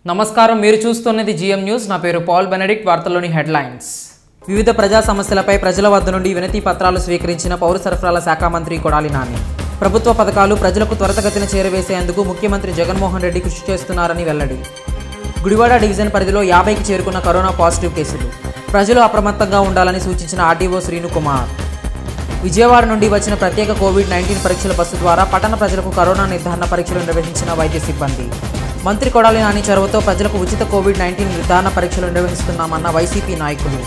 నమస్కారం మీరు చూస్తున్నది జిఎం న్యూస్ నా పేరు పాల్ బెనడిక్ట్ వార్తల్లోని హెడ్లైన్స్ వివిధ ప్రజా సమస్యలపై ప్రజల వద్ద నుండి వినతి పత్రాలు స్వీకరించిన పౌర సరఫరాల శాఖ మంత్రి కొడాలి నాని ప్రభుత్వ పథకాలు ప్రజలకు త్వరితగతిన చేరవేసేందుకు ముఖ్యమంత్రి జగన్మోహన్ రెడ్డి కృషి చేస్తున్నారని వెల్లడి గుడివాడ డివిజన్ పరిధిలో యాభైకి చేరుకున్న కరోనా పాజిటివ్ కేసులు ప్రజలు అప్రమత్తంగా ఉండాలని సూచించిన ఆర్డీఓ శ్రీను కుమార్ విజయవాడ నుండి వచ్చిన ప్రత్యేక కోవిడ్ నైన్టీన్ పరీక్షల బస్సు ద్వారా పట్టణ ప్రజలకు కరోనా నిర్ధారణ పరీక్షలు నిర్వహించిన వైద్య సిబ్బంది మంత్రి కొడాలి నాని చొరవతో ప్రజలకు ఉచిత కోవిడ్ నైన్టీన్ నిర్ధారణ పరీక్షలు నిర్వహిస్తున్నామన్న వైసీపీ నాయకులు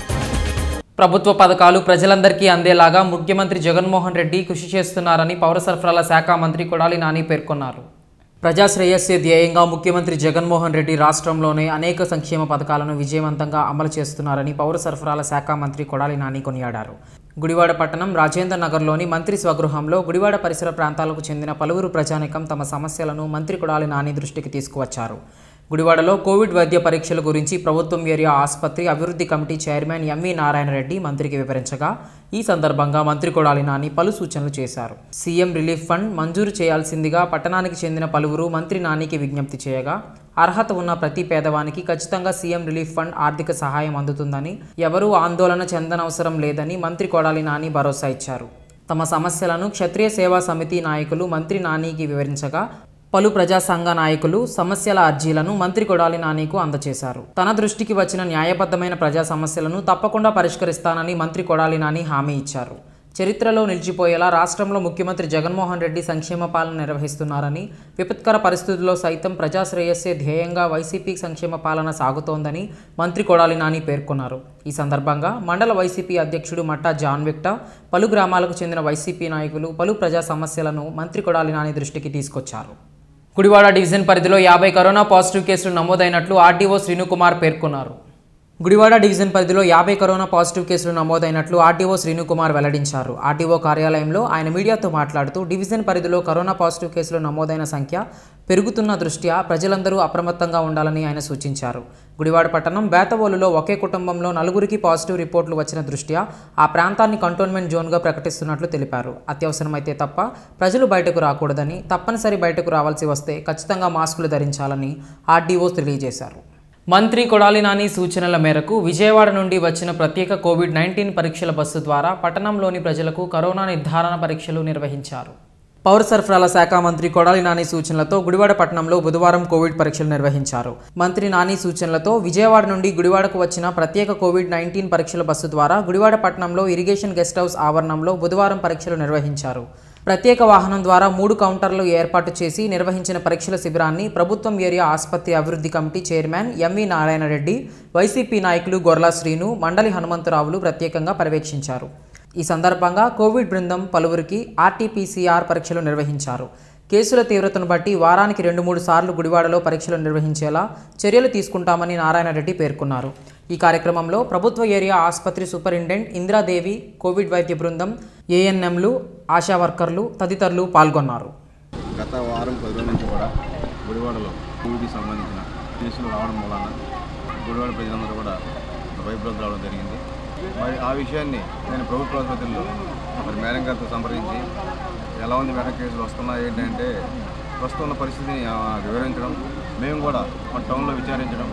ప్రభుత్వ పథకాలు ప్రజలందరికీ అందేలాగా ముఖ్యమంత్రి జగన్మోహన్ రెడ్డి కృషి చేస్తున్నారని పౌర సరఫరాల శాఖ మంత్రి కొడాలి నాని పేర్కొన్నారు ప్రజా శ్రేయస్సే ధ్యేయంగా ముఖ్యమంత్రి జగన్మోహన్ రెడ్డి రాష్ట్రంలోనే అనేక సంక్షేమ పథకాలను విజయవంతంగా అమలు చేస్తున్నారని పౌర సరఫరాల శాఖ మంత్రి కొడాలి నాని కొనియాడారు గుడివాడ పట్టణం రాజేంద్ర నగర్లోని మంత్రి స్వగృహంలో గుడివాడ పరిసర ప్రాంతాలకు చెందిన పలువురు ప్రజానికం తమ సమస్యలను మంత్రి కొడాలి నాని దృష్టికి తీసుకువచ్చారు గుడివాడలో కోవిడ్ వైద్య పరీక్షల గురించి ప్రభుత్వం ఏరియా ఆసుపత్రి అభివృద్ధి committee chairman MV Narayana Reddy మంత్రికి వివరించగా ఈ సందర్భంగా మంత్రి కొడాలి నాని పలు సూచనలు చేశారు సీఎం రిలీఫ్ ఫండ్ మంజూరు చేయాల్సిందిగా పట్టణానికి చెందిన పలువురు మంత్రి నానికి విజ్ఞప్తి చేయగా అర్హత ఉన్న ప్రతి పేదవానికి ఖచ్చితంగా సీఎం రిలీఫ్ ఫండ్ ఆర్థిక సహాయం అందుతుందని ఎవరూ ఆందోళన చెందనవసరం లేదని మంత్రి కొడాలి నాని భరోసా ఇచ్చారు తమ సమస్యలను క్షత్రియ సేవా సమితి నాయకులు మంత్రి నానికి వివరించగా పలు ప్రజా సంఘ నాయకులు సమస్యల అర్జీలను మంత్రి కొడాలి నానికి అందజేశారు తన దృష్టికి వచ్చిన న్యాయబద్ధమైన ప్రజా సమస్యలను తప్పకుండా పరిష్కరిస్తానని మంత్రి కొడాలి నాని హామీ ఇచ్చారు చరిత్రలో నిలిచిపోయేలా రాష్ట్రంలో ముఖ్యమంత్రి జగన్మోహన్ రెడ్డి సంక్షేమ పాలన నిర్వహిస్తున్నారని విపత్కర పరిస్థితుల్లో సైతం ప్రజా శ్రేయస్సే ధ్యేయంగా వైసీపీ సంక్షేమ పాలన సాగుతోందని మంత్రి కొడాలి నాని పేర్కొన్నారు ఈ సందర్భంగా మండల వైసీపీ అధ్యక్షుడు మట్టా జాన్ విక్టా పలు గ్రామాలకు చెందిన వైసీపీ నాయకులు పలు ప్రజా సమస్యలను మంత్రి కొడాలి నాని దృష్టికి తీసుకొచ్చారు గుడివాడ డివిజన్ పరిధిలో యాభై కరోనా పాజిటివ్ కేసులు నమోదైనట్లు ఆర్డీఓ శ్రీనుకుమార్ పేర్కొన్నారు గుడివాడ డివిజన్ పరిధిలో యాభై కరోనా పాజిటివ్ కేసులు నమోదైనట్లు ఆర్టీఓ శ్రీనుకుమార్ వెల్లడించారు ఆర్టీఓ కార్యాలయంలో ఆయన మీడియాతో మాట్లాడుతూ డివిజన్ పరిధిలో కరోనా పాజిటివ్ కేసులు నమోదైన సంఖ్య పెరుగుతున్న దృష్ట్యా ప్రజలందరూ అప్రమత్తంగా ఉండాలని ఆయన సూచించారు గుడివాడ పట్టణం బేతవోలులో ఒకే కుటుంబంలో నలుగురికి పాజిటివ్ రిపోర్టులు వచ్చిన దృష్ట్యా ఆ ప్రాంతాన్ని కంటోన్మెంట్ జోన్గా ప్రకటిస్తున్నట్లు తెలిపారు అత్యవసరమైతే తప్ప ప్రజలు బయటకు రాకూడదని తప్పనిసరి బయటకు రావాల్సి వస్తే ఖచ్చితంగా మాస్కులు ధరించాలని ఆర్డీఓ తెలియజేశారు మంత్రి కొడాలి నాని సూచనల మేరకు విజయవాడ నుండి వచ్చిన ప్రత్యేక కోవిడ్ నైన్టీన్ పరీక్షల బస్సు ద్వారా పట్టణంలోని ప్రజలకు కరోనా నిర్ధారణ పరీక్షలు నిర్వహించారు పౌర సరఫరాల శాఖ మంత్రి కొడాలి నాని సూచనలతో గుడివాడ పట్టణంలో బుధవారం కోవిడ్ పరీక్షలు నిర్వహించారు మంత్రి నాని సూచనలతో విజయవాడ నుండి గుడివాడకు వచ్చిన ప్రత్యేక కోవిడ్ నైన్టీన్ పరీక్షల బస్సు ద్వారా గుడివాడ పట్టణంలో ఇరిగేషన్ గెస్ట్ హౌస్ ఆవరణంలో బుధవారం పరీక్షలు నిర్వహించారు ప్రత్యేక వాహనం ద్వారా మూడు కౌంటర్లు ఏర్పాటు చేసి నిర్వహించిన పరీక్షల శిబిరాన్ని ప్రభుత్వం ఏరియా ఆసుపత్రి అభివృద్ధి committee chairman MV Narayana Reddy YCP నాయకులు గొర్లా శ్రీను మండలి హనుమంతరావులు ప్రత్యేకంగా పర్యవేక్షించారు ఈ సందర్భంగా కోవిడ్ బృందం పలువురికి ఆర్టీపీసీఆర్ పరీక్షలు నిర్వహించారు కేసుల తీవ్రతను బట్టి వారానికి రెండు మూడు సార్లు గుడివాడలో పరీక్షలు నిర్వహించేలా చర్యలు తీసుకుంటామని నారాయణ రెడ్డి పేర్కొన్నారు ఈ కార్యక్రమంలో ప్రభుత్వ ఏరియా ఆసుపత్రి సూపరింటెండెంట్ ఇందిరాదేవి కోవిడ్ వైద్య బృందం ఏఎన్ఎంలు ఆశా వర్కర్లు తదితరులు పాల్గొన్నారు గత వారం పది రోజుల నుంచి కూడా గుడివాడలో కోవిడ్కి సంబంధించిన కేసులు రావడం మూలాన గుడివాడ ప్రజలందరూ కూడా భయభ్రాంతులు రావడం జరిగింది మరి ఆ విషయాన్ని నేను ప్రభుత్వ ఆసుపత్రిలో మరి మేడం గారితో సంప్రదించి ఎలా ఉంది మేడం కేసులు వస్తున్నాయి ఏంటంటే ప్రస్తుతం ఉన్న పరిస్థితిని ఆ, వివరించడం మేము కూడా మన టౌన్లో విచారించడం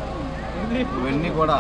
ఇవన్నీ కూడా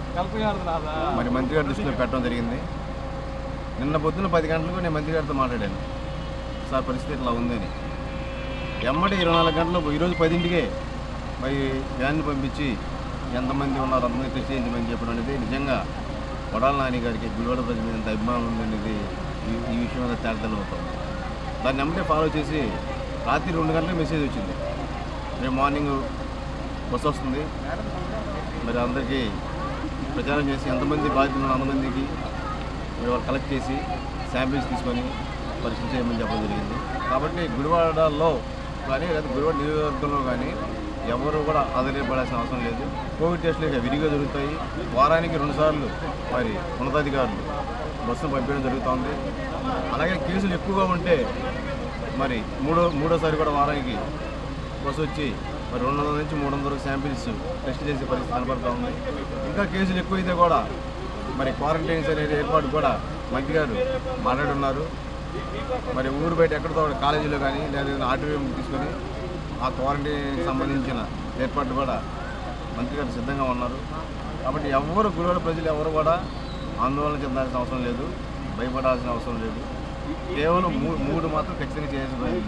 మరి మంత్రి గారి దృష్టిలో పెట్టడం జరిగింది నిన్న పొద్దున్న పది గంటలకు నేను మంత్రి గారితో మాట్లాడాను సార్ పరిస్థితి ఇట్లా ఉందని ఎమ్మటి ఇరవై నాలుగు గంటలు ఈరోజు పదింటికే మరి వ్యాన్ని పంపించి ఎంతమంది ఉన్నారు అంతమంది టెస్ట్ చేయించమని చెప్పడం అనేది నిజంగా కొడాల నాని గారికి గుడివాడ ప్రజల మీద ఎంత అభిమానం ఉందనేది ఈ ఈ విషయం మీద తేటతెల్లం అవుతాం దాన్ని ఎమ్మటే ఫాలో చేసి రాత్రి రెండు గంటలకు మెసేజ్ వచ్చింది రేపు మార్నింగ్ బస్సు వస్తుంది మరి అందరికీ ప్రచారం చేసి ఎంతమంది బాధితులు ఉన్నారో అంతమందికి మరి వాళ్ళు కలెక్ట్ చేసి శాంపిల్స్ తీసుకొని పరీక్ష చేయమని చెప్పడం జరిగింది కాబట్టి గుడివాడలో కానీ లేదా గుడివాడ నియోజకవర్గంలో కానీ ఎవరు కూడా ఆధారపడాల్సిన అవసరం లేదు కోవిడ్ టెస్టులు ఇక విరిగా జరుగుతాయి వారానికి రెండుసార్లు మరి ఉన్నతాధికారులు బస్సును పంపించడం జరుగుతోంది అలాగే కేసులు ఎక్కువగా ఉంటే మరి మూడో మూడోసారి కూడా వారానికి బస్సు వచ్చి మరి రెండు వందల నుంచి మూడు వందల శాంపిల్స్ టెస్ట్ చేసే పరిస్థితి కనబడుతూ ఉంది ఇంకా కేసులు ఎక్కువైతే కూడా మరి క్వారంటైన్స్ అనేది ఏర్పాటు కూడా మంత్రి గారు మాట్లాడున్నారు మరి ఊరు బయట ఎక్కడితో ఒకటి కాలేజీలో కానీ లేదా ఆర్టీవీ తీసుకొని ఆ క్వారంటైన్కి సంబంధించిన ఏర్పాట్లు కూడా మంత్రి గారు సిద్ధంగా ఉన్నారు కాబట్టి ఎవరు గుడివాడ ప్రజలు ఎవరు కూడా ఆందోళన చెందాల్సిన అవసరం లేదు భయపడాల్సిన అవసరం లేదు కేవలం మూ మూడు మాత్రం ఖచ్చితంగా చేయాల్సి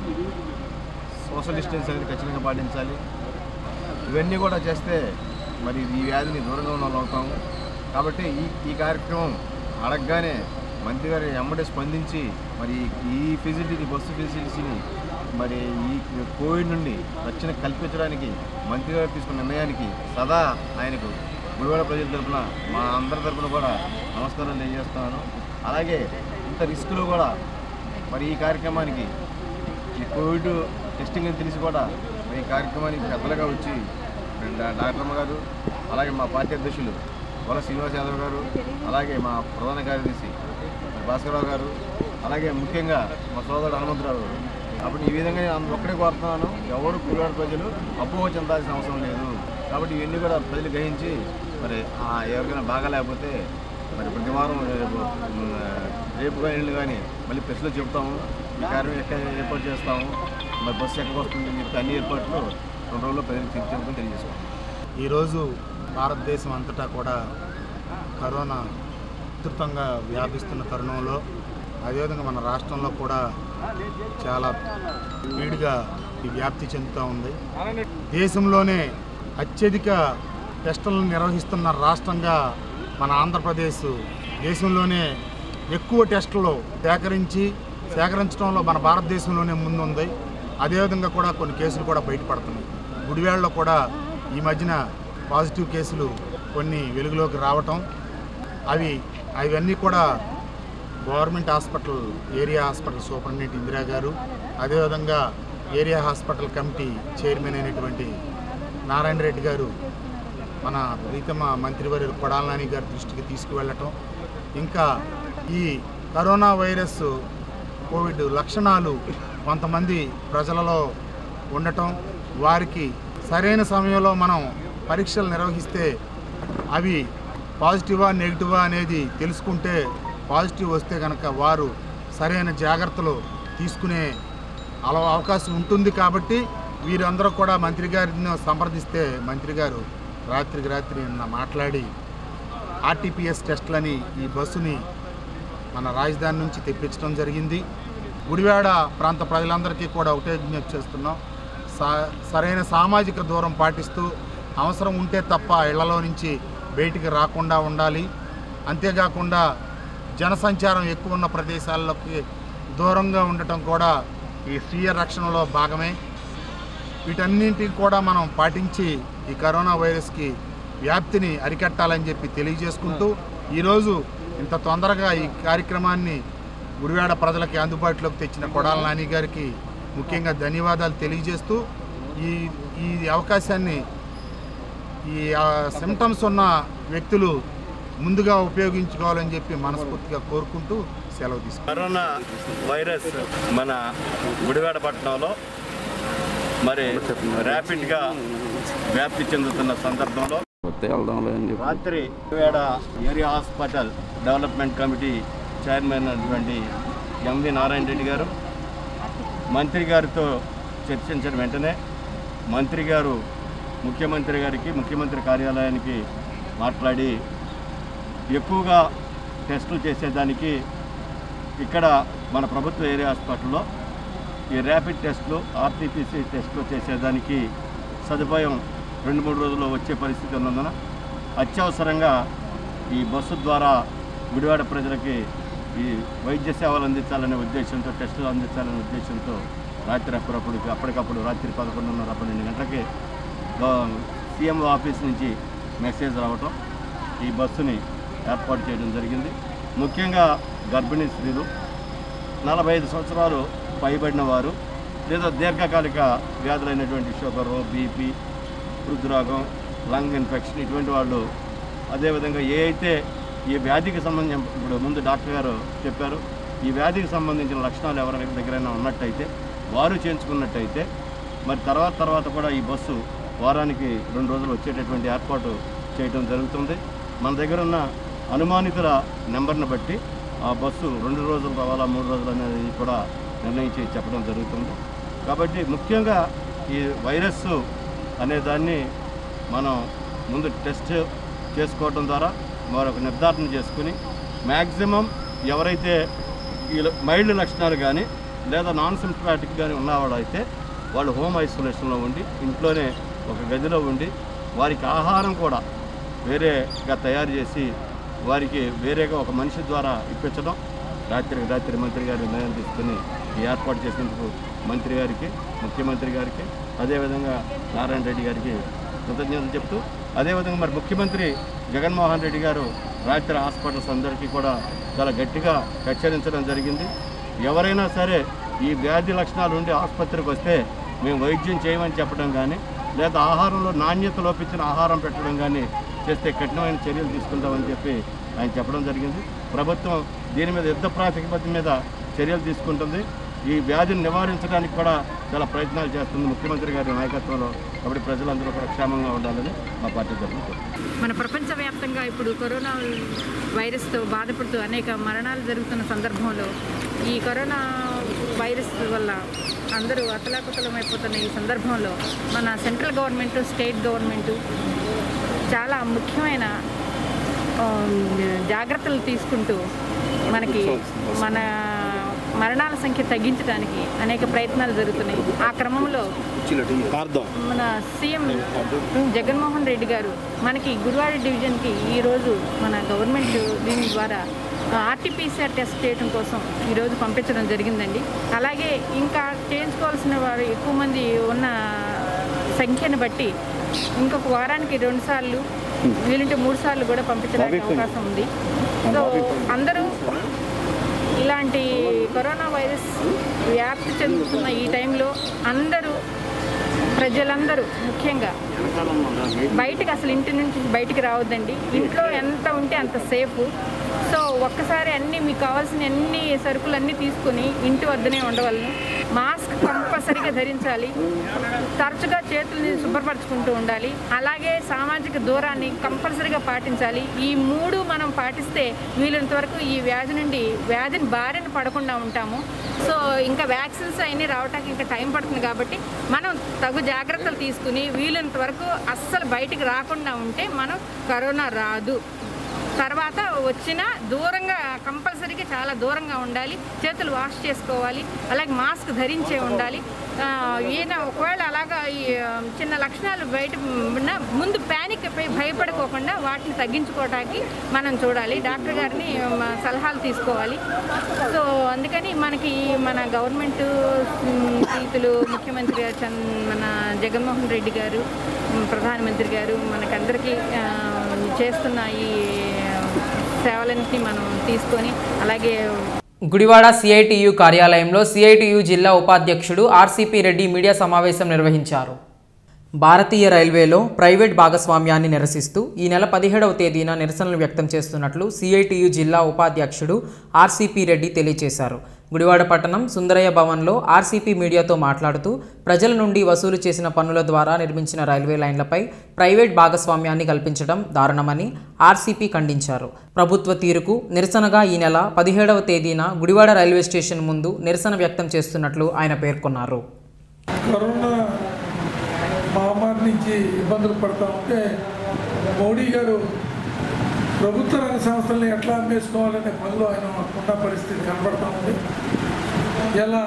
సోషల్ డిస్టెన్స్ అనేది ఖచ్చితంగా పాటించాలి ఇవన్నీ కూడా చేస్తే మరి ఈ వ్యాధిని దూరంగా ఉన్న వాళ్ళు అవుతాము కాబట్టి ఈ ఈ కార్యక్రమం అడగగానే మంత్రి గారు ఎమ్మటే స్పందించి మరి ఈ ఫెసిలిటీ బస్సు ఫెసిలిటీని మరి ఈ కోవిడ్ నుండి రక్షణ కల్పించడానికి మంత్రి గారు తీసుకున్న నిర్ణయానికి సదా ఆయనకు గుడివాడ ప్రజల తరపున మా అందరి తరపున కూడా నమస్కారం తెలియజేస్తున్నాను అలాగే ఇంత రిస్క్లో కూడా మరి ఈ కార్యక్రమానికి ఈ కోవిడ్ టెస్టింగ్ అని తెలిసి కూడా ఈ కార్యక్రమానికి పెద్దలుగా వచ్చి డా- డాక్టర్ అమ్మ గారు అలాగే మా పార్టీ అధ్యక్షులు వల శ్రీనివాస్ యాదవ్ గారు అలాగే మా ప్రధాన కార్యదర్శి భాస్కరరావు గారు అలాగే ముఖ్యంగా మా సోదరుడు హనుమంతరావు గారు కాబట్టి ఈ విధంగా నేను అంద- ఒక్కడే కోరుతున్నాను ఎవరు కూలివాడ ప్రజలు అపోహ చెందాల్సిన అవసరం లేదు కాబట్టి ఇవన్నీ కూడా ప్రజలు గ్రహించి మరి ఆ ఎవరికైనా బాగా లేకపోతే మరి ప్రతి వారం రేపు ఉమ్, రేపు కానీ ఎల్లుండి కానీ మళ్ళీ ప్రెస్లో చెప్తాము ఈ కార్యం ఎక్కడ ఏర్పాటు చేస్తాము మరి బస్సు ఎక్కడికి వస్తుందని చెప్పి అన్ని ఏర్పాట్లు రెండు రోజుల్లో ప్రజలకు చెప్తామని తెలియజేసుకుంటాం ఈరోజు భారతదేశం అంతటా కూడా కరోనా విస్తృతంగా వ్యాపిస్తున్న తరుణంలో అదేవిధంగా మన రాష్ట్రంలో కూడా చాలా స్పీడ్గా ఈ వ్యాప్తి చెందుతూ ఉంది దేశంలోనే అత్యధిక టెస్టులను నిర్వహిస్తున్న రాష్ట్రంగా మన ఆంధ్రప్రదేశ్ దేశంలోనే ఎక్కువ టెస్టులు సేకరించి సేకరించడంలో మన భారతదేశంలోనే ముందుంది అదేవిధంగా కూడా కొన్ని కేసులు కూడా బయటపడుతున్నాయి గుడివాడలో కూడా ఈ మధ్యన పాజిటివ్ కేసులు కొన్ని వెలుగులోకి రావటం అవి అవన్నీ కూడా government hospital area hospital superintendent Indira garu అదేవిధంగా ఏరియా హాస్పిటల్ కమిటీ చైర్మన్ అయినటువంటి నారాయణ రెడ్డి గారు మన ప్రీతమ మంత్రివర్యులు కొడాల నాని గారి దృష్టికి తీసుకువెళ్ళటం ఇంకా ఈ కరోనా వైరస్ కోవిడ్ లక్షణాలు కొంతమంది ప్రజలలో ఉండటం వారికి సరైన సమయంలో మనం పరీక్షలు నిర్వహిస్తే అవి పాజిటివా నెగిటివా అనేది తెలుసుకుంటే పాజిటివ్ వస్తే కనుక వారు సరైన జాగ్రత్తలు తీసుకునే అలా అవకాశం ఉంటుంది కాబట్టి వీరందరూ కూడా మంత్రి గారిని సంప్రదిస్తే మంత్రి గారు రాత్రికి రాత్రి నిన్న మాట్లాడి ఆర్టీపీఎస్ టెస్టులని ఈ బస్సుని మన రాజధాని నుంచి తెప్పించడం జరిగింది గుడివాడ ప్రాంత ప్రజలందరికీ కూడా ఒకటే విజ్ఞప్తి చేస్తున్నాం సా- సరైన సామాజిక దూరం పాటిస్తూ అవసరం ఉంటే తప్ప ఇళ్లలో నుంచి బయటికి రాకుండా ఉండాలి అంతేకాకుండా జనసంచారం ఎక్కువ ఉన్న ప్రదేశాల్లోకి దూరంగా ఉండటం కూడా ఈ స్వీయ రక్షణలో భాగమే వీటన్నింటికి కూడా మనం పాటించి ఈ కరోనా వైరస్కి వ్యాప్తిని అరికట్టాలని చెప్పి తెలియజేసుకుంటూ ఈరోజు ఇంత తొందరగా ఈ కార్యక్రమాన్ని గుడివాడ ప్రజలకి అందుబాటులోకి తెచ్చిన కొడాల నాని గారికి ముఖ్యంగా ధన్యవాదాలు తెలియజేస్తూ ఈ ఈ అవకాశాన్ని ఈ సిమ్టమ్స్ ఉన్న వ్యక్తులు ముందుగా ఉపయోగించుకోవాలని చెప్పి మనస్ఫూర్తిగా కోరుకుంటూ సెలవు తీసుకుంటాం కరోనా వైరస్ మన గుడివాడ పట్టణంలో మరి ర్యాపిడ్గా వ్యాప్తి చెందుతున్న సందర్భంలో వస్తే వెళ్దాంలే అని చెప్పి రాత్రి Gudivada area hospital development committee chairman అయినటువంటి ఎంవి నారాయణ రెడ్డి గారు మంత్రి గారితో చర్చించిన వెంటనే మంత్రి గారు ముఖ్యమంత్రి గారికి ముఖ్యమంత్రి కార్యాలయానికి మాట్లాడి ఎక్కువగా టెస్టులు చేసేదానికి ఇక్కడ మన ప్రభుత్వ ఏరియా హాస్పిటల్లో ఈ ర్యాపిడ్ టెస్టులు ఆర్టీపీసీ టెస్టులు చేసేదానికి సదుపాయం రెండు మూడు రోజుల్లో వచ్చే పరిస్థితి ఉన్నందున అత్యవసరంగా ఈ బస్సు ద్వారా గుడివాడ ప్రజలకి ఈ వైద్య సేవలు అందించాలనే ఉద్దేశంతో టెస్టులు అందించాలనే ఉద్దేశంతో రాత్రి అప్పుడప్పుడు అప్పటికప్పుడు రాత్రి పదకొండున్నర పన్నెండు గంటలకి సీఎం ఆఫీస్ నుంచి మెసేజ్ రావటం ఈ బస్సుని ఏర్పాటు చేయడం జరిగింది ముఖ్యంగా గర్భిణీ స్త్రీలు నలభై ఐదు సంవత్సరాలు పైబడిన వారు లేదా దీర్ఘకాలిక వ్యాధులైనటువంటి షుగరు బీపీ హృద్రోగం లంగ్ ఇన్ఫెక్షన్ ఇటువంటి వాళ్ళు అదేవిధంగా ఏ అయితే ఈ వ్యాధికి సంబంధించిన ఇప్పుడు ముందు డాక్టర్ గారు చెప్పారు ఈ వ్యాధికి సంబంధించిన లక్షణాలు ఎవరి దగ్గరైనా ఉన్నట్టయితే వారు చేయించుకున్నట్టయితే మరి తర్వాత తర్వాత కూడా ఈ బస్సు వారానికి రెండు రోజులు వచ్చేటటువంటి ఏర్పాటు చేయడం జరుగుతుంది మన దగ్గర ఉన్న అనుమానితుల నెంబర్ని బట్టి ఆ బస్సు రెండు రోజులు రావాలా మూడు రోజులు అనేది కూడా నిర్ణయించి చెప్పడం జరుగుతుంది కాబట్టి ముఖ్యంగా ఈ వైరస్ అనే దాన్ని మనం ముందు టెస్ట్ చేసుకోవడం ద్వారా మరొక నిర్ధారణ చేసుకుని మ్యాక్సిమం ఎవరైతే ఈ మైల్డ్ లక్షణాలు కానీ లేదా నాన్ సిమ్టమాటిక్ కానీ ఉన్నవాడైతే వాళ్ళు హోమ్ ఐసోలేషన్లో ఉండి ఇంట్లోనే ఒక గదిలో ఉండి వారికి ఆహారం కూడా వేరేగా తయారు చేసి వారికి వేరేగా ఒక మనిషి ద్వారా ఇప్పించడం రాత్రి రాత్రి మంత్రి గారి నిర్ణయం తీసుకుని ఈ ఏర్పాటు చేసినందుకు మంత్రి గారికి ముఖ్యమంత్రి గారికి అదేవిధంగా నారాయణ రెడ్డి గారికి కృతజ్ఞతలు చెప్తూ అదేవిధంగా మరి ముఖ్యమంత్రి జగన్మోహన్ రెడ్డి గారు రాత్రి హాస్పిటల్స్ అందరికీ కూడా చాలా గట్టిగా హెచ్చరించడం జరిగింది ఎవరైనా సరే ఈ వ్యాధి లక్షణాలు ఉండి ఆసుపత్రికి వస్తే మేము వైద్యం చేయమని చెప్పడం కానీ లేదా ఆహారంలో నాణ్యత లోపించిన ఆహారం పెట్టడం కానీ చేస్తే కఠినమైన చర్యలు తీసుకుంటామని చెప్పి ఆయన చెప్పడం జరిగింది ప్రభుత్వం దీని మీద యుద్ధ ప్రాతిపదిక మీద చర్యలు తీసుకుంటుంది ఈ వ్యాధిని నివారించడానికి కూడా చాలా ప్రయత్నాలు చేస్తుంది ముఖ్యమంత్రి గారి నాయకత్వంలో కాబట్టి ప్రజలందరూ కూడా క్షేమంగా ఉండాలని మా పార్టీ తరఫున కోరుతున్నాం. మన ప్రపంచవ్యాప్తంగా ఇప్పుడు కరోనా వైరస్తో బాధపడుతూ అనేక మరణాలు జరుగుతున్న సందర్భంలో ఈ కరోనా వైరస్ వల్ల అందరూ అతలాకుతలమైపోతున్న ఈ సందర్భంలో మన సెంట్రల్ గవర్నమెంట్ స్టేట్ గవర్నమెంట్ చాలా ముఖ్యమైన ఆ, జాగ్రత్తలు తీసుకుంటూ మనకి మన మరణాల సంఖ్య తగ్గించడానికి అనేక ప్రయత్నాలు జరుగుతున్నాయి ఆ క్రమంలో మన సీఎం జగన్మోహన్ రెడ్డి గారు మనకి గురువాడ డివిజన్కి ఈరోజు మన గవర్నమెంట్ దీని ద్వారా ఆర్టీపీసీఆర్ టెస్ట్ చేయడం కోసం ఈరోజు పంపించడం జరిగిందండి అలాగే ఇంకా చేయించుకోవాల్సిన వారు ఎక్కువ మంది ఉన్న సంఖ్యను బట్టి ఇంకొక వారానికి రెండు సార్లు వీలుంటే మూడు సార్లు కూడా పంపించడానికి అవకాశం ఉంది సో అందరూ ఇలాంటి కరోనా వైరస్ వ్యాప్తి చెందుతున్న ఈ టైంలో అందరూ ప్రజలందరూ ముఖ్యంగా బయటికి అసలు ఇంటి నుంచి బయటికి రావద్దండి ఇంట్లో ఎంత ఉంటే అంత సేఫ్ సో ఒక్కసారి అన్నీ మీకు కావాల్సిన అన్ని సరుకులు అన్నీ తీసుకుని ఇంటి వద్దనే ఉండవలను మాస్క్ కంపల్సరీగా ధరించాలి తరచుగా చేతుల్ని శుభ్రపరచుకుంటూ ఉండాలి అలాగే సామాజిక దూరాన్ని కంపల్సరీగా పాటించాలి ఈ మూడు మనం పాటిస్తే వీలైనంత వరకు ఈ వ్యాధి నుండి వ్యాధిని బారిన పడకుండా ఉంటాము సో ఇంకా వ్యాక్సిన్స్ అవన్నీ రావడానికి ఇంకా టైం పడుతుంది కాబట్టి మనం తగు జాగ్రత్తలు తీసుకుని వీలైనంత వరకు అస్సలు బయటికి రాకుండా ఉంటే మనం కరోనా రాదు తర్వాత వచ్చిన దూరంగా కంపల్సరీగా చాలా దూరంగా ఉండాలి చేతులు వాష్ చేసుకోవాలి అలాగే మాస్క్ ధరించే ఉండాలి ఆ, ఈయన ఒకవేళ అలాగా ఈ ఆ, చిన్న లక్షణాలు బయట ఉన్న ముందు ప్యానిక్ పై భయపడుకోకుండా వాటిని తగ్గించుకోవడానికి మనం చూడాలి డాక్టర్ గారిని మ, సలహాలు తీసుకోవాలి సో అందుకని మనకి మన గవర్నమెంట్ ఉమ్, రీతులు ముఖ్యమంత్రి గారు చన్- మన జగన్మోహన్ రెడ్డి గారు ఉమ్, ప్రధానమంత్రి గారు మనకందరికీ ఆ, చేస్తున్న ఈ సేవలన్నింటినీ మనం తీసుకొని అలాగే గుడివాడ సిఐటియు కార్యాలయంలో సిఐటియు జిల్లా ఉపాధ్యక్షుడు ఆర్సీపీ రెడ్డి మీడియా సమావేశం నిర్వహించారు భారతీయ రైల్వేలో ప్రైవేట్ భాగస్వామ్యాన్ని నిరసిస్తూ ఈ నెల పదిహేడవ తేదీన నిరసనలు వ్యక్తం చేస్తున్నట్లు సిఐటియు జిల్లా ఉపాధ్యక్షుడు ఆర్సీపీ రెడ్డి తెలియజేశారు గుడివాడ పట్టణం సుందరయ్య భవన్లో ఆర్సీపీ మీడియాతో మాట్లాడుతూ ప్రజల నుండి వసూలు చేసిన పన్నుల ద్వారా నిర్మించిన రైల్వే లైన్లపై ప్రైవేట్ భాగస్వామ్యాన్ని కల్పించడం దారుణమని ఆర్సీపీ ఖండించారు ప్రభుత్వ తీరుకు నిరసనగా ఈ నెల పదిహేడవ తేదీన గుడివాడ రైల్వే స్టేషన్ ముందు నిరసన వ్యక్తం చేస్తున్నట్లు ఆయన పేర్కొన్నారు కరోనా మహమ్మారి నుంచి ఇబ్బందులు పడతా ఉంటే మోడీ గారు ప్రభుత్వ రంగ సంస్థల్ని ఎట్లా అమ్మేసుకోవాలనే పనిలో ఆయన ఉన్న పరిస్థితి కనబడతా ఉంది ఇలా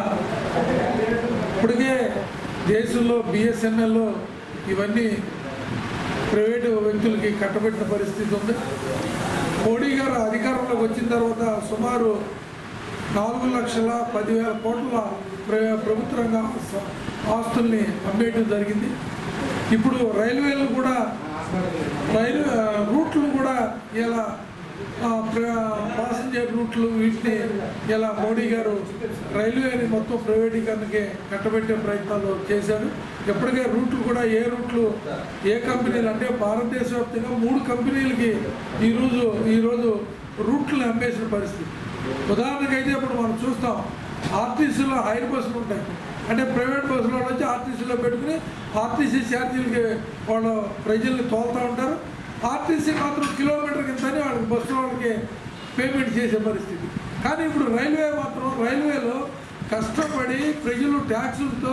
ఇప్పటికే దేశంలో బిఎస్ఎన్ఎల్ ఇవన్నీ ప్రైవేటు వ్యక్తులకి కట్టబెట్టిన పరిస్థితి ఉంది మోడీ గారు అధికారంలోకి వచ్చిన తర్వాత సుమారు నాలుగు లక్షల పదివేల కోట్ల ప్ర- ప్రభుత్వ రంగ స- ఆస్తుల్ని అమ్మేయడం జరిగింది ఇప్పుడు రైల్వేలు కూడా రైలు ఆ, రూట్లు కూడా ఇలా ఆ, ప్ర- పాసింజర్ రూట్లు వీటిని ఇలా మోడీ గారు రైల్వేని మొత్తం ప్రైవేటీకరణకి కట్టబెట్టే ప్రయత్నాలు చేశాడు ఎప్పటికే రూట్లు కూడా ఏ రూట్లు ఏ కంపెనీలు అంటే భారతదేశ వ్యాప్తంగా మూడు కంపెనీలకి ఈరోజు ఈరోజు రూట్లు అమ్మేసిన పరిస్థితి ఉదాహరణకు అయితే ఇప్పుడు మనం చూస్తాం ఆర్టీసీలో హైర్ బస్సులు ఉంటాయి అంటే ప్రైవేట్ బస్సులో వచ్చి ఆర్టీసీలో పెట్టుకుని ఆర్టీసీ ఛార్జీలకి వాళ్ళు ప్రజల్ని తోలుతూ ఉంటారు ఆర్టీసీ మాత్రం కిలోమీటర్ కిందని వాళ్ళకి బస్సు వాళ్ళకి పేమెంట్ చేసే పరిస్థితి కానీ ఇప్పుడు రైల్వే మాత్రం రైల్వేలో కష్టపడి ప్రజలు ట్యాక్సులతో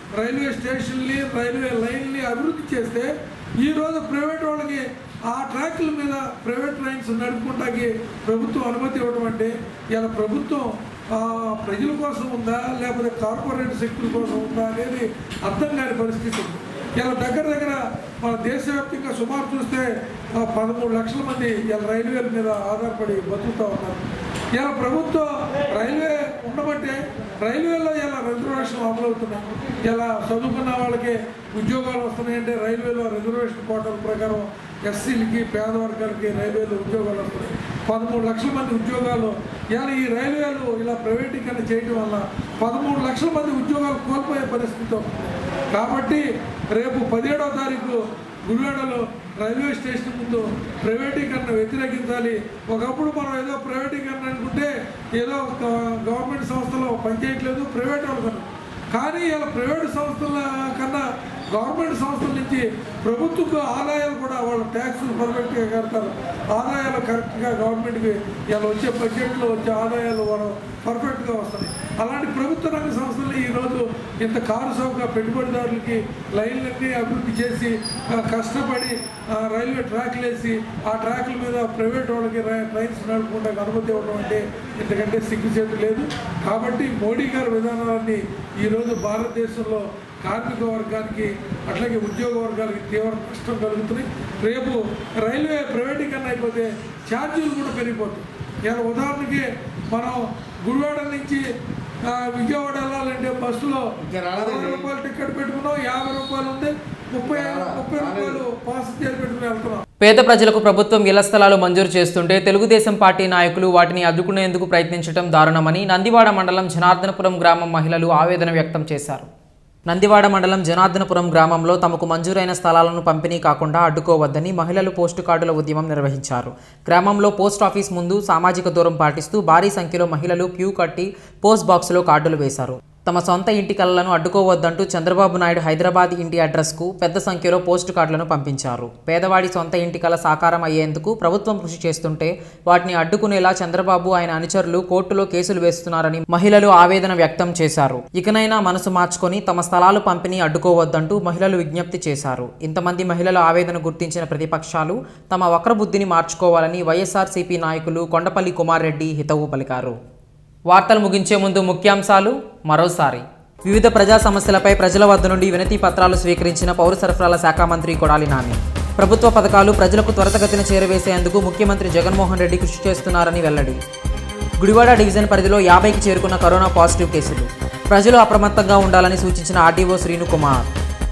రైల్వే స్టేషన్ని రైల్వే లైన్ని అభివృద్ధి చేస్తే ఈరోజు ప్రైవేట్ వాళ్ళకి ఆ ట్రాక్ల మీద ప్రైవేట్ ట్రైన్స్ నడుపుకుంటాకి ప్రభుత్వం అనుమతి ఇవ్వడం అంటే ఇలా ప్రభుత్వం ఆ, ప్రజల కోసం ఉందా లేకపోతే కార్పొరేట్ శక్తుల కోసం ఉందా అనేది అర్థం కాని పరిస్థితి ఉంది ఇలా దగ్గర దగ్గర మన దేశవ్యాప్తంగా సుమారు చూస్తే ఆ, పదమూడు లక్షల మంది ఇలా రైల్వేల మీద ఆధారపడి బతుకుతూ ఉన్నారు ఇలా ప్రభుత్వం రైల్వే ఉండబట్టే రైల్వేలో ఇలా రిజర్వేషన్లు అమలవుతున్నాయి ఇలా చదువుకున్న వాళ్ళకి ఉద్యోగాలు వస్తున్నాయంటే రైల్వేలో రిజర్వేషన్ కోటల ప్రకారం ఎస్సీలకి పేద వర్గాలకి రైల్వేలో ఉద్యోగాలు వస్తున్నాయి పదమూడు లక్షల మంది ఉద్యోగాలు ఇలా ఈ రైల్వేలు ఇలా ప్రైవేటీకరణ చేయడం వల్ల పదమూడు లక్షల మంది ఉద్యోగాలు కోల్పోయే పరిస్థితి వస్తుంది కాబట్టి రేపు పదిహేడవ తారీఖు గుడివాడలో రైల్వే స్టేషన్ ముందు ప్రైవేటీకరణ వ్యతిరేకించాలి ఒకప్పుడు మనం ఏదో ప్రైవేటీకరణ అనుకుంటే ఏదో గ- గవర్నమెంట్ సంస్థలో పనిచేయట్లేదు ప్రైవేట్ వాళ్ళు కానీ ఇలా ప్రైవేట్ సంస్థల కన్నా గవర్నమెంట్ సంస్థల నుంచి ప్రభుత్వ ఆదాయాలు కూడా వాళ్ళ ట్యాక్సులు పర్ఫెక్ట్గా కడతారు ఆదాయాలు కరెక్ట్గా గవర్నమెంట్కి ఇలా వచ్చే బడ్జెట్లో వచ్చే ఆదాయాలు వాళ్ళు పర్ఫెక్ట్గా వస్తున్నాయి అలాంటి ప్రభుత్వ రంగ సంస్థలు ఈరోజు ఇంత కారు సౌక పెట్టుబడిదారులకి లైన్లన్నీ అభివృద్ధి చేసి ఆ, కష్టపడి ఆ, రైల్వే ట్రాక్లు వేసి ఆ ట్రాక్ల మీద ప్రైవేట్ వాళ్ళకి రై- ట్రైన్స్ నడుపుకుంటే అనుమతి ఇవ్వడం అంటే ఇంతకంటే సిగ్గుచేటు లేదు కాబట్టి మోడీ గారి విధానాలన్నీ ఈరోజు భారతదేశంలో కార్మిక వర్గానికి అట్లాగే ఉద్యోగ వర్గాలకి తీవ్ర నష్టం కలుగుతున్నాయి రేపు రైల్వే ప్రైవేటీకరణ అయిపోతే ఛార్జీలు కూడా పెరిగిపోతాయి ఇలా ఉదాహరణకి మనం గుడివాడ నుంచి ఆ, విజయవాడ వెళ్ళాలంటే బస్సులో అరవై రూపాయలు టికెట్ పెట్టుకున్నాం యాభై రూపాయలు ఉంది ముప్పై ముప్పై రూపాయలు పాసెంజర్ పెట్టుకుని వెళ్తున్నాం పేద ప్రజలకు ప్రభుత్వం ఇళ్ల స్థలాలు మంజూరు చేస్తుంటే తెలుగుదేశం పార్టీ నాయకులు వాటిని అడ్డుకునేందుకు ప్రయత్నించడం దారుణమని నందివాడ మండలం జనార్దనపురం గ్రామం మహిళలు ఆవేదన వ్యక్తం చేశారు నందివాడ మండలం జనార్దనపురం గ్రామంలో తమకు మంజూరైన స్థలాలను పంపిణీ కాకుండా అడ్డుకోవద్దని మహిళలు పోస్టు కార్డుల ఉద్యమం నిర్వహించారు గ్రామంలో పోస్ట్ ఆఫీస్ ముందు సామాజిక దూరం పాటిస్తూ భారీ సంఖ్యలో మహిళలు క్యూ కట్టి పోస్ట్ బాక్సులో కార్డులు వేశారు తమ సొంత ఇంటి కలలను అడ్డుకోవద్దంటూ చంద్రబాబు నాయుడు హైదరాబాద్ ఇంటి అడ్రస్కు పెద్ద సంఖ్యలో పోస్టు కార్డులను పంపించారు పేదవాడి సొంత ఇంటి కల సాకారం అయ్యేందుకు ప్రభుత్వం కృషి చేస్తుంటే వాటిని అడ్డుకునేలా చంద్రబాబు ఆయన అనుచరులు కోర్టులో కేసులు వేస్తున్నారని మహిళలు ఆవేదన వ్యక్తం చేశారు ఇకనైనా మనసు మార్చుకొని తమ స్థలాలు పంపిణీ అడ్డుకోవద్దంటూ మహిళలు విజ్ఞప్తి చేశారు ఇంతమంది మహిళల ఆవేదన గుర్తించిన ప్రతిపక్షాలు తమ వక్రబుద్ధిని మార్చుకోవాలని వైఎస్ఆర్సీపీ నాయకులు కొండపల్లి కుమార్ రెడ్డి హితవు పలికారు వార్తలు ముగించే ముందు ముఖ్యాంశాలు మరోసారి వివిధ ప్రజా సమస్యలపై ప్రజల వద్ద నుండి వినతి పత్రాలు స్వీకరించిన పౌర సరఫరాల శాఖ మంత్రి కొడాలి నాని ప్రభుత్వ పథకాలు ప్రజలకు త్వరితగతిన చేరవేసేందుకు ముఖ్యమంత్రి జగన్మోహన్ రెడ్డి కృషి చేస్తున్నారని వెల్లడి గుడివాడ డివిజన్ పరిధిలో యాభైకి చేరుకున్న కరోనా పాజిటివ్ కేసులు ప్రజలు అప్రమత్తంగా ఉండాలని సూచించిన ఆర్డీఓ శ్రీను కుమార్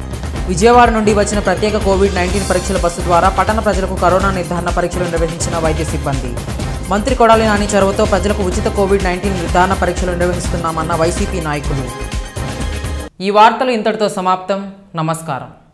విజయవాడ నుండి వచ్చిన ప్రత్యేక కోవిడ్ నైన్టీన్ పరీక్షల బస్సు ద్వారా పట్టణ ప్రజలకు కరోనా నిర్ధారణ పరీక్షలు నిర్వహించిన వైద్య సిబ్బంది మంత్రి కొడాలి నాని చొరవతో ప్రజలకు ఉచిత కోవిడ్ నైన్టీన్ నిర్ధారణ పరీక్షలు నిర్వహిస్తున్నామన్న వైసీపీ నాయకులు ఈ వార్తలు ఇంతటితో సమాప్తం నమస్కారం